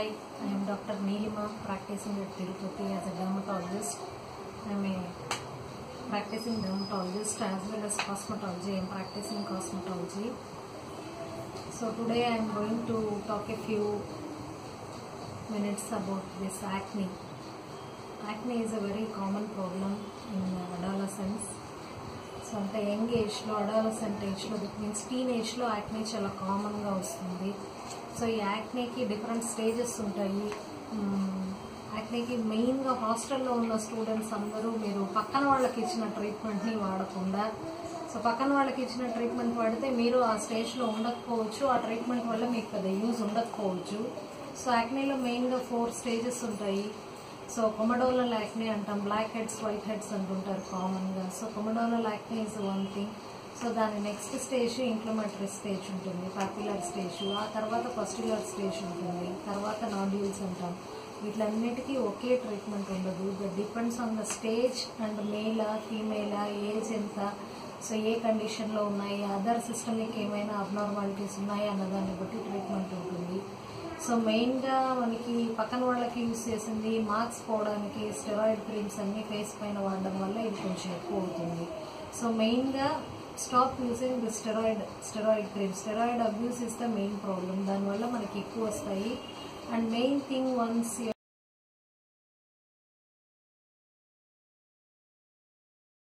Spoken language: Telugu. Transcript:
Hi, I am Dr. Neelima, practicing at Tirupati as a dermatologist. I am a practicing dermatologist as well as cosmetology. I am practicing cosmetology. So today I am going to talk a few minutes about this acne. Acne is a very common problem in adolescents. So అంటే యంగ్ ఏజ్లో అడాలసెంట్ ఏజ్లో మీన్స్ టీన్ ఏజ్లో యాక్నే చాలా కామన్గా వస్తుంది సో ఈ యాక్నేకి డిఫరెంట్ స్టేజెస్ ఉంటాయి యాక్నేకి మెయిన్గా హాస్టల్లో ఉన్న స్టూడెంట్స్ అందరూ మీరు పక్కన వాళ్ళకి ఇచ్చిన ట్రీట్మెంట్ని వాడకుండా సో పక్కన వాళ్ళకి ఇచ్చిన ట్రీట్మెంట్ వాడితే మీరు ఆ స్టేజ్లో ఉండకపోవచ్చు ఆ ట్రీట్మెంట్ వల్ల మీకు పెద్ద యూజ్ ఉండకపోవచ్చు సో యాక్నేలో మెయిన్గా ఫోర్ స్టేజెస్ ఉంటాయి సో కొమడోనల్ యాక్నే అంటాం బ్లాక్ హెడ్స్ వైట్ హెడ్స్ అంటుంటారు కామన్గా so comedonal acne is one thing so దాని నెక్స్ట్ స్టేజ్ ఇంప్లమెంటరీ స్టేజ్ ఉంటుంది పాపులర్ స్టేజ్ ఆ తర్వాత పస్టులర్ స్టేజ్ ఉంటుంది తర్వాత నాడ్యూల్స్ అంటాం వీటిలన్నిటికీ ఒకే ట్రీట్మెంట్ ఉండదు that depends on the stage and మేలా ఫీమేలా ఏజ్ ఎంత సో ఏ కండిషన్లో ఉన్నాయి అదర్ సిస్టమిక్ ఏమైనా అబ్నార్మాలిటీస్ ఉన్నాయా అన్నదాన్ని బట్టి ట్రీట్మెంట్ ఉంటుంది సో మెయిన్గా మనకి పక్కన వాళ్ళకి యూస్ చేసింది మార్క్స్ పోవడానికి స్టెరాయిడ్ క్రీమ్స్ అన్ని ఫేస్ పైన వాడడం వల్ల ఇది కొంచెం ఎక్కువ అవుతుంది సో మెయిన్గా stop using the steroid steroid cream steroid abuse is the main problem దానివల్ల మనకి ఎక్కువ వస్తాయి అండ్ మెయిన్ థింగ్ వన్స్